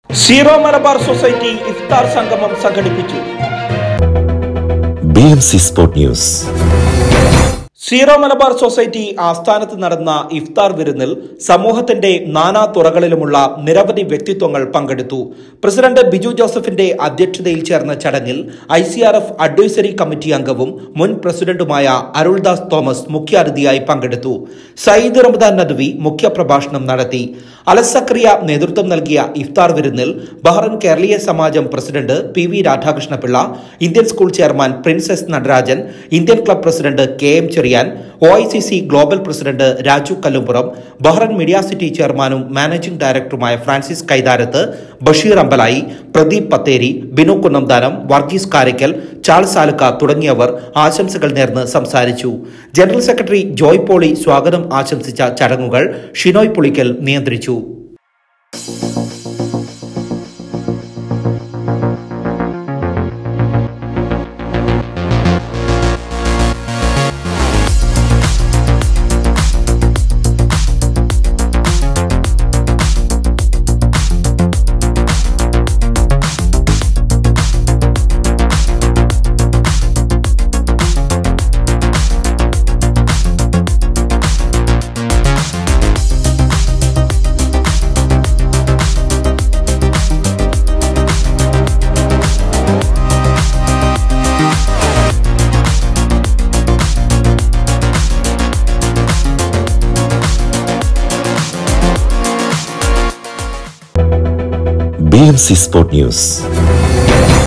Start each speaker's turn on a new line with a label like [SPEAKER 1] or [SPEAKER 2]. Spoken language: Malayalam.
[SPEAKER 1] സീറോ മലബാർ സൊസൈറ്റി ഇഫ്താർ സംഗമം സംഘടിപ്പിച്ചു
[SPEAKER 2] B M C sport news
[SPEAKER 1] Syro Malabar society ആസ്ഥാനത്ത് നടന്ന ഇഫ്താർ വിരുന്നിൽ സമൂഹത്തിന്റെ നാനാ തുറകളിലുമുള്ള നിരവധി വ്യക്തിത്വങ്ങൾ പങ്കെടുത്തു പ്രസിഡന്റ് ബിജു ജോസഫിന്റെ അധ്യക്ഷതയിൽ ചേർന്ന ചടങ്ങിൽ I C R F advisory committee അംഗവും മുൻ പ്രസിഡന്റുമായ അരുൾദാസ് തോമസ് മുഖ്യാതിഥിയായി പങ്കെടുത്തു സയ്യിദ് റമദാൻ നദ്വി മുഖ്യപ്രഭാഷണം നടത്തി അലസക്രിയ നേതൃത്വം നൽകിയ ഇഫ്താർ വിരുന്നിൽ Bahrain Keraleeya Samajam president P V Radhakrishnapillai Indian school chairman Prince S Natarajan Indian club president K M Cherian O I C C global president Raju Kallumpuram Bahrain media city ചെയർമാനും മാനേജിംഗ് ഡയറക്ടറുമായ ഫ്രാൻസിസ് കൈതാരത്ത് ബഷീർ അമ്പലായി പ്രദീപ് പത്തേരി ബിനു കുന്നംദാനം വർഗീസ് കാരയ്ക്കൽ ചാൾസ് ആലുക്ക തുടങ്ങിയവർ ആശംസകൾ നേർന്ന് സംസാരിച്ചു ജനറൽ സെക്രട്ടറി ജോയ് പോളി സ്വാഗതം ആശംസിച്ച ചടങ്ങുകൾ ഷിനോയ് പുളിക്കൽ നിയന്ത്രിച്ചു
[SPEAKER 2] B M C sport news